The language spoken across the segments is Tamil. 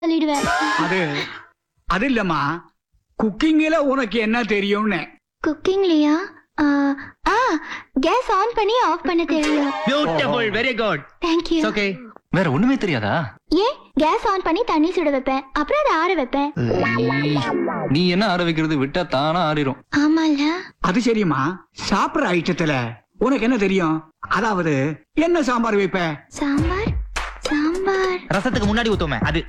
சொல்லிடுவேன் அது அது இல்லம்மா குக்கிங்ல உனக்கு என்ன தெரியும்னு குக்கிங்லயா ஆ கேஸ் ஆன் பண்ணி ஆஃப் பண்ண தெரியும் beautiful very good thank you okay வேற ஒண்ணுமே தெரியாதா ஏன் கேஸ் ஆன் பண்ணி தண்ணி சுட வைப்பேன் அப்புறம் அதை ஆற வைப்பேன் நீ என்ன ஆற வைக்கிறது விட்டா தானா ஆறிரும் ஆமால அது சரிம்மா சாப்பிடுற ஐட்டத்துல உனக்கு என்ன தெரியும் அதாவது என்ன சாம்பார் வைப்ப சாம்பார் சாம்பார் ரசத்துக்கு முன்னாடி ஊத்துவோமே அது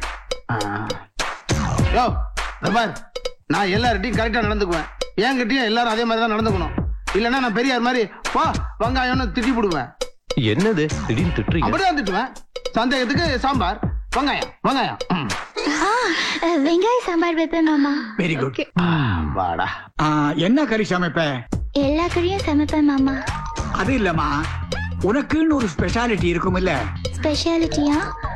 யோ இந்த பார் நான் எல்லார்கிட்டையும் கரெக்டா நடந்துக்குவேன் என்கிட்டயும் எல்லாரும் அதே மாதிரி தான் நடந்துக்கணும் இல்லைன்னா நான் பெரியார் மாதிரி பா வெங்காயம்னு திட்டி போடுவேன் என்னது திடீர்னு திட்டுறீங்க அப்படிதான் திட்டுவேன் சந்தேகத்துக்கு சாம்பார் வெங்காயம் வெங்காயம் ம். ஆ அஹ், வெங்காய சாம்பார் வைப்பேன் மாமா வெரி குட் வாடா என்ன கறி சமைப்ப எல்லா கறியும் சமைப்பேன் மாமா அது இல்லம்மா உனக்குன்னு ஒரு ஸ்பெஷாலிட்டி இருக்கும் இல்ல ஸ்பெஷாலிட்டியா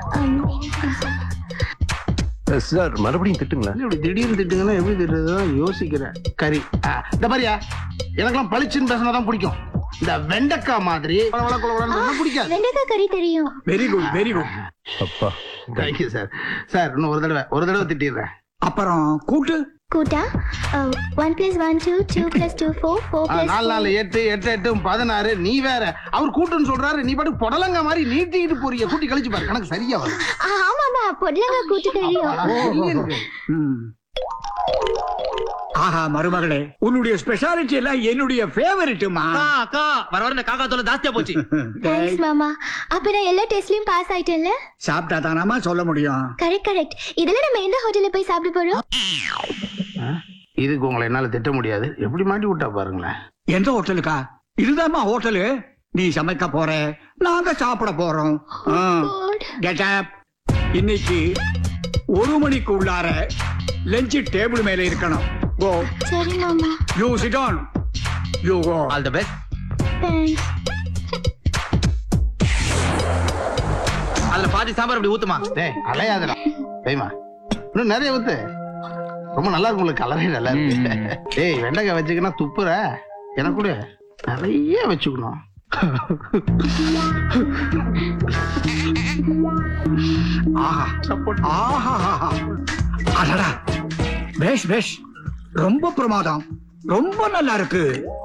சார் மறுபடியும் திட்டுங்களேன் என்ன இப்படி திடீர்னு திட்டுங்கன்னா எப்படி திட்டுறதுதான் யோசிக்கிறேன் கறி ஆ, இந்த மாதிரியா எனக்கெல்லாம் பளிச்சுன்னு பேசினா தான் பிடிக்கும் இந்த வெண்டைக்காய் மாதிரி வள வள குள குளன்னு பேசினா பிடிக்காது வெண்டைக்காய் கறி தெரியும் வெரி குட் வெரி குட் அப்பா தேங்க்யூ சார் சார் இன்னும் ஒரு தடவை ஒரு தடவை திட்டிடுறேன் அப்புறம் கூட்டு கூட்டா one plus one two two plus two four four ஆ, பிளஸ் நாலு நாலு எட்டு எட்டு எட்டு பதினாறு நீ வேற அவர் கூட்டுன்னு சொல்றாரு நீ பாட்டு புடலங்க மாதிரி நீட்டிட்டு போறீங்க கூட்டி கழிச்சு பாரு கணக்கு சரியா வரும் ஆமாமா பொடலங்காய் கூட்டு தெரியும் ம். ஆஹா மருமகளே உன்னுடைய ஸ்பெஷாலிட்டி எல்லாம் என்னுடைய ஃபேவரட்டுமா அக்கா அக்கா வர வர இந்த காக்கா தொலை ஜாஸ்தியா போச்சு தேங்க்ஸ் மாமா அப்ப நான் எல்லா டெஸ்ட்லயும் பாஸ் ஆயிட்டேன்ல சாப்பிட்டா தானாமா சொல்ல முடியும் கரெக்ட் கரெக்ட் இதெல்லாம் நம்ம எந்த ஹோட்டல்ல போய் சாப்பிட போறோம் இதுக்கு உங்களை என்னால திட்ட முடியாது எப்படி மாட்டி விட்டா பாருங்களேன் எந்த ஹோட்டலுக்கா இதுதாம்மா ஹோட்டலு நீ சமைக்க போற நாங்க சாப்பிட போறோம் God. கெட் அப் இன்னைக்கு ஒரு மணிக்கு உள்ளார லஞ்ச் டேபிள் மேல இருக்கணும் கோ சரி மாமா you sit on you go all the best thanks அதுல பாதி சாம்பார் அப்படி ஊத்துமா டேய் அலையாதடா தெரியுமா இன்னும் நிறைய ஊத்து ரொம்ப நல்லா இருக்கும் உங்களுக்கு கலரே நல்லா இருக்கு டேய் வெண்டைக்காய் வச்சுக்கினா துப்புற எனக்கு கூட நிறைய வச்சுக்கணும் ஆஹா ஆஹா ஆஹா. அடடா பேஷ் பேஷ் ரொம்ப பிரமாதம் ரொம்ப நல்லா இருக்கு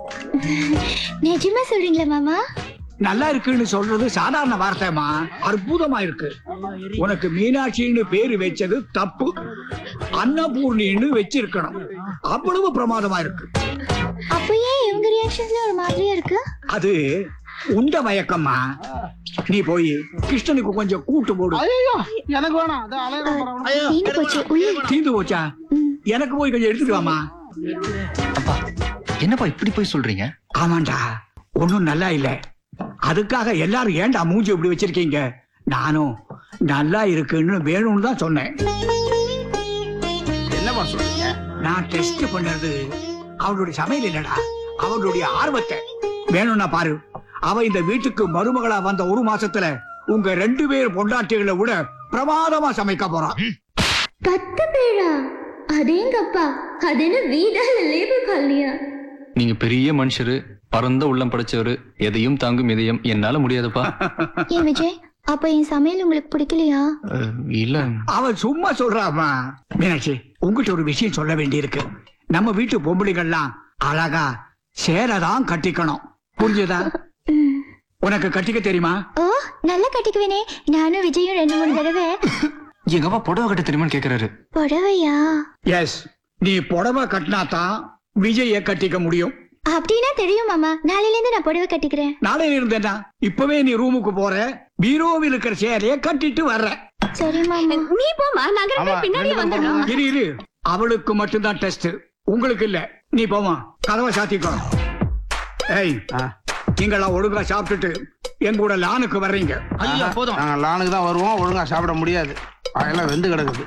நிஜமா சொல்றீங்களா மாமா நல்லா இருக்குன்னு சொல்றது சாதாரண வார்த்தைமா அற்புதமா இருக்கு உனக்கு மீனாட்சின்னு பேரு வச்சது தப்பு அன்னபூர்ணின்னு வச்சிருக்கணும் அவ்வளவு பிரமாதமா இருக்கு அப்போ ஏன் இவங்க ரியாக்ஷன்ஸ்ல ஒரு மாதிரியா இருக்கு அது உண்ட மயக்கம்மா நீ போய் கிருஷ்ணனுக்கு கொஞ்சம் கூட்டு போடு ஐயோ எனக்கு வேணாம் அது அலையிற ஐயோ தீந்து போச்சு உள்ள தீந்து போச்சா ம். எனக்கு போய் கொஞ்சம் எடுத்துட்டு வாமா அப்பா என்னப்பா இப்படி போய் சொல்றீங்க ஆமாண்டா ஒண்ணும் நல்லா இல்ல அதுக்காக எல்லாரும் ஏன்டா மூஞ்சி இப்படி வச்சிருக்கீங்க நானும் நல்லா இருக்குன்னு வேணும்னு தான் சொன்னேன் என்னப்பா சொல்றீங்க நான் டெஸ்ட் பண்ணது அவளுடைய சமையல் இல்லடா அவளுடைய ஆர்வத்தை வேணும்னா பாரு அவ இந்த வீட்டுக்கு மருமகளா வந்த ஒரு மாசத்துல உங்க ரெண்டு பேர் பொண்டாட்டிகளை விட பிரமாதமா சமைக்க போறான் பத்து பேரா அதேங்கப்பா அது என்ன வீடா இல்ல லேபர் காலனியா நீங்க பெரிய மனுஷரு பரந்த உள்ளம் படைச்சவரு எதையும் தாங்கும் இதயம் என்னால முடியாதுப்பா ஏன் விஜய் அப்ப என் சமையல் உங்களுக்கு பிடிக்கலையா அஹ், இல்ல அவன் சும்மா சொல்றாமா மீனாட்சி உங்ககிட்ட ஒரு விஷயம் சொல்ல வேண்டியிருக்கு நம்ம வீட்டு பொம்பளைகள்லாம் அழகா சேரதான் கட்டிக்கணும் புரிஞ்சுதா ம். உனக்கு கட்டிக்க தெரியுமா ஓ நல்லா கட்டிக்குவேனே நானும் விஜயும் ரெண்டு மூணு தடவை எங்க அப்பா புடவை கட்ட தெரியுமான்னு கேக்குறாரு புடவையா எஸ் நீ புடவை கட்டினா தான் விஜய கட்டிக்க முடியும் அப்படின்னா தெரியும் மாமா நாளையில இருந்து நான் புடவை கட்டிக்கிறேன் நாளையில இருந்தேன்னா இப்பவே நீ ரூமுக்கு போற பீரோவில் இருக்கிற சேலைய கட்டிட்டு வர்ற சரி மாமா நீ போமா நாங்க ஆமா, ரெண்டு பேரும் போமா. இரு இரு அவளுக்கு மட்டும்தான் டெஸ்ட் உங்களுக்கு இல்ல நீ போமா கதவை சாத்திக்கோ ஏய் ஆ, நீங்களாம் ஒழுங்கா சாப்பிட்டுட்டு எங்க கூட லானுக்கு வர்றீங்க ஐயோ போதும் நாங்க லானுக்கு தான் வருவோம் ஒழுங்கா சாப்பிட முடியாது அதெல்லாம் வெந்து கிடக்குது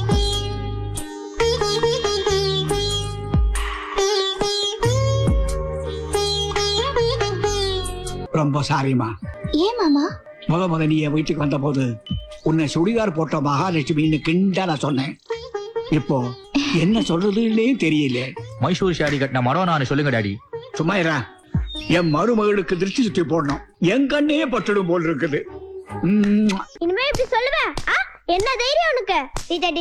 ரொம்ப சாரிமா ஏன் மாமா முத முத நீ என் வீட்டுக்கு வந்த போது உன்னை சுடிதார் போட்ட மகாலட்சுமின்னு கிண்டா நான் சொன்னேன் இப்போ என்ன சொல்றதுன்னே தெரியல மைசூர் ஷாடி கட்டின மரம் நான் சொல்லுங்க டாடி சும்மா இரா என் மருமகளுக்கு திருச்சி சுத்தி போடணும் என் கண்ணே பட்டுடும் போல் இருக்குது உம். இனிமே இப்படி சொல்லுவேன் என்ன தைரியம் உனக்கு